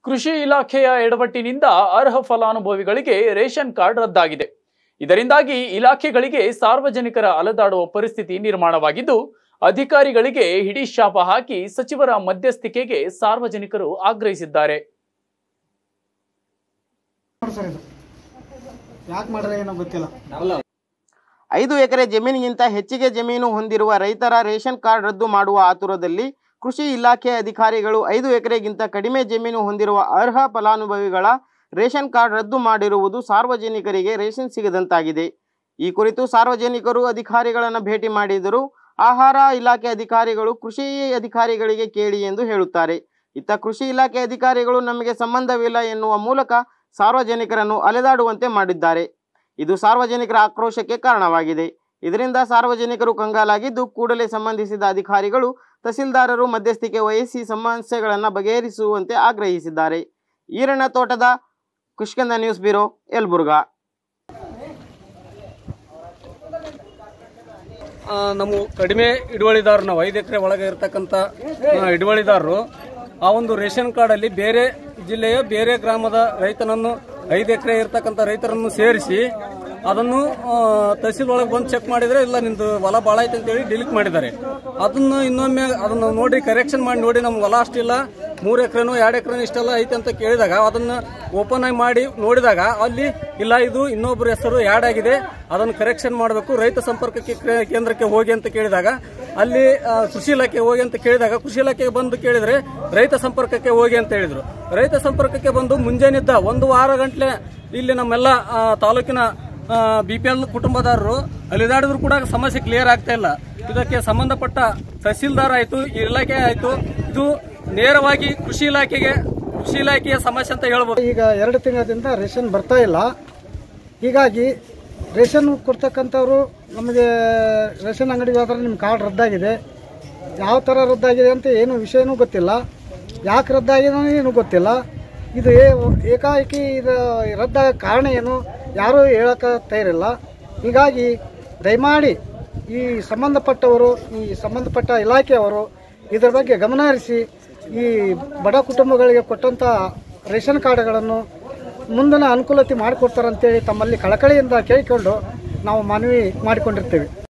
ಕೃಷಿ ಇಲಾಖೆಯ ಎಡವಟ್ಟಿನಿಂದ ಅರ್ಹ ಫಲಾನುಭವಿಗಳಿಗೆ ರೇಷನ್ ಕಾರ್ಡ್ ರದ್ದಾಗಿದೆ ಇದರಿಂದಾಗಿ ಇಲಾಖೆಗಳಿಗೆ ಸಾರ್ವಜನಿಕರ ಅಲೆದಾಡುವ ಪರಿಸ್ಥಿತಿ ನಿರ್ಮಾಣವಾಗಿದ್ದು ಅಧಿಕಾರಿಗಳಿಗೆ ಹಿಡಿ ಶಾಪ ಹಾಕಿ ಸಚಿವರ ಮಧ್ಯಸ್ಥಿಕೆಗೆ ಸಾರ್ವಜನಿಕರು ಆಗ್ರಹಿಸಿದ್ದಾರೆ ಸರ್ ಇದು ಯಾಕೆ ಮಾಡ್ರೆ ಏನೋ ಗೊತ್ತಿಲ್ಲ ಐದು ಎಕರೆ ಜಮೀನಿಗಿಂತ ಹೆಚ್ಚಿಗೆ ಜಮೀನು ಹೊಂದಿರುವ ರೈತರ ರೇಷನ್ ಕಾರ್ಡ್ ರದ್ದು ಮಾಡುವ ಆತುರದಲ್ಲಿ ಕೃಷಿ ಇಲಾಖೆ ಅಧಿಕಾರಿಗಳು ಐದು ಎಕರೆಗಿಂತ ಕಡಿಮೆ ಜಮೀನು ಹೊಂದಿರುವ ಅರ್ಹ ಫಲಾನುಭವಿಗಳ ರೇಷನ್ ಕಾರ್ಡ್ ರದ್ದು ಮಾಡಿರುವುದು ಸಾರ್ವಜನಿಕರಿಗೆ ರೇಷನ್ ಸಿಗದಂತಾಗಿದೆ ಈ ಕುರಿತು ಸಾರ್ವಜನಿಕರು ಅಧಿಕಾರಿಗಳನ್ನು ಭೇಟಿ ಮಾಡಿದರೂ ಆಹಾರ ಇಲಾಖೆ ಅಧಿಕಾರಿಗಳು ಕೃಷಿ ಅಧಿಕಾರಿಗಳಿಗೆ ಕೇಳಿ ಎಂದು ಹೇಳುತ್ತಾರೆ ಇತ್ತ ಕೃಷಿ ಇಲಾಖೆ ಅಧಿಕಾರಿಗಳು ನಮಗೆ ಸಂಬಂಧವಿಲ್ಲ ಎನ್ನುವ ಮೂಲಕ ಸಾರ್ವಜನಿಕರನ್ನು ಅಲೆದಾಡುವಂತೆ ಮಾಡಿದ್ದಾರೆ ಇದು ಸಾರ್ವಜನಿಕರ ಆಕ್ರೋಶಕ್ಕೆ ಕಾರಣವಾಗಿದೆ ಇದರಿಂದ ಸಾರ್ವಜನಿಕರು ಕಂಗಾಲಾಗಿದ್ದು ಕೂಡಲೇ ಸಂಬಂಧಿಸಿದ ಅಧಿಕಾರಿಗಳು ತಹಸೀಲ್ದಾರರು ಮಧ್ಯಸ್ಥಿಕೆ ವಹಿಸಿ ಸಮಸ್ಯೆಗಳನ್ನು ಬಗೆಹರಿಸುವಂತೆ ಆಗ್ರಹಿಸಿದ್ದಾರೆ ಈರಣ್ಣ ತೋಟದ ಕುಷ್ಕಂದ ನ್ಯೂಸ್ ಬ್ಯೂರೋ ಯಲಬುರ್ಗಾ ಆ, ನಮ್ಮ ಕಡಿಮೆ ಹಿಡುವಳಿದಾರರು ನಾವು ಐದು ಎಕರೆ ಒಳಗೆ ಇರತಕ್ಕಂಥ ಹಿಡುವಳಿದಾರರು ಆ ಒಂದು ರೇಷನ್ ಕಾರ್ಡಲ್ಲಿ ಬೇರೆ ಜಿಲ್ಲೆಯ ಬೇರೆ ಗ್ರಾಮದ ರೈತನನ್ನು ಐದು ಎಕರೆ ಇರತಕ್ಕಂಥ ರೈತರನ್ನು ಸೇರಿಸಿ ಅದನ್ನು ಆ, ತಹಸೀಲ್ ಒಳಗೆ ಬಂದು ಚೆಕ್ ಮಾಡಿದ್ರೆ ಇಲ್ಲ ನಿಂದು ಹೊಲ ಭಾಳ ಐತೆ ಅಂತೇಳಿ ಡಿಲೀಟ್ ಮಾಡಿದ್ದಾರೆ ಅದನ್ನು ಇನ್ನೊಮ್ಮೆ ಅದನ್ನು ನೋಡಿ ಕರೆಕ್ಷನ್ ಮಾಡಿ ನೋಡಿ ನಮ್ಮ ಹೊಲ ಅಷ್ಟಿಲ್ಲ ಮೂರು ಎಕರೆನೋ ಎರಡು ಎಕರೆನೋ ಇಷ್ಟೆಲ್ಲ ಐತೆ ಅಂತ ಕೇಳಿದಾಗ ಅದನ್ನು ಓಪನ್ ಆಗಿ ಮಾಡಿ ನೋಡಿದಾಗ ಅಲ್ಲಿ ಇಲ್ಲ ಇದು ಇನ್ನೊಬ್ಬರ ಹೆಸರು ಆ್ಯಡ್ ಆಗಿದೆ ಅದನ್ನು ಕರೆಕ್ಷನ್ ಮಾಡಬೇಕು ರೈತ ಸಂಪರ್ಕಕ್ಕೆ ಕ್ರೇ- ಕೇಂದ್ರಕ್ಕೆ ಹೋಗಿ ಅಂತ ಕೇಳಿದಾಗ ಅಲ್ಲಿ ಆ, ಕೃಷಿ ಇಲಾಖೆ ಹೋಗಿ ಅಂತ ಕೇಳಿದಾಗ ಕೃಷಿ ಇಲಾಖೆಗೆ ಬಂದು ಕೇಳಿದ್ರೆ ರೈತ ಸಂಪರ್ಕಕ್ಕೆ ಹೋಗಿ ಅಂತ ಹೇಳಿದ್ರು ರೈತ ಸಂಪರ್ಕಕ್ಕೆ ಬಂದು ಮುಂಜಾನಿದ್ದ ಒಂದು ವಾರ ಗಂಟ್ಲೆ ಇಲ್ಲಿ ನಮ್ಮೆಲ್ಲ ಆ, ತಾಲೂಕಿನ ಬಿ ಪಿ ಎಲ್ ಕುಟುಂಬದಾರರು ಅಲಿದಾಡಿದ್ರು ಕೂಡ ಸಮಸ್ಯೆ ಕ್ಲಿಯರ್ ಆಗ್ತಾ ಇಲ್ಲ ಇದಕ್ಕೆ ಸಂಬಂಧಪಟ್ಟ ತಹಸೀಲ್ದಾರ್ ಆಯ್ತು ಈ ಇಲಾಖೆ ಆಯ್ತು ಇದು ನೇರವಾಗಿ ಕೃಷಿ ಇಲಾಖೆಗೆ ಕೃಷಿ ಇಲಾಖೆಯ ಸಮಸ್ಯೆ ಅಂತ ಹೇಳ್ಬೋದು ಈಗ ಎರಡು ತಿಂಗಳಿಂದ ರೇಷನ್ ಬರ್ತಾ ಇಲ್ಲ ಹೀಗಾಗಿ ರೇಷನ್ ಕೊಡ್ತಕ್ಕಂಥವ್ರು ನಮಗೆ ರೇಷನ್ ಅಂಗಡಿಗೆ ಹೋದ್ರೆ ನಿಮ್ಮ ಕಾರ್ಡ್ ರದ್ದಾಗಿದೆ ಯಾವ ಥರ ರದ್ದಾಗಿದೆ ಅಂತ ಏನು ವಿಷಯನೂ ಗೊತ್ತಿಲ್ಲ ಯಾಕೆ ರದ್ದಾಗಿದೆ ಏನು ಗೊತ್ತಿಲ್ಲ ಇದು ಏ- ಏಕಾಏಕಿ ಇದು ರದ್ದಾಗ ಕಾರಣ ಏನು ಯಾರೂ ಹೇಳೋಕೆ ತಯಾರಿಲ್ಲ ಹೀಗಾಗಿ ದಯಮಾಡಿ ಈ ಸಂಬಂಧಪಟ್ಟವರು ಈ ಸಂಬಂಧಪಟ್ಟ ಇಲಾಖೆಯವರು ಇದರ ಬಗ್ಗೆ ಗಮನ ಹರಿಸಿ ಈ ಬಡ ಕುಟುಂಬಗಳಿಗೆ ಕೊಟ್ಟಂಥ ರೇಷನ್ ಕಾರ್ಡ್ಗಳನ್ನು ಮುಂದಿನ ಅನುಕೂಲತೆ ಮಾಡಿಕೊಡ್ತಾರಂತೇಳಿ ತಮ್ಮಲ್ಲಿ ಕಳಕಳಿಯಿಂದ ಕೇಳಿಕೊಂಡು ನಾವು ಮನವಿ ಮಾಡಿಕೊಂಡಿರ್ತೇವೆ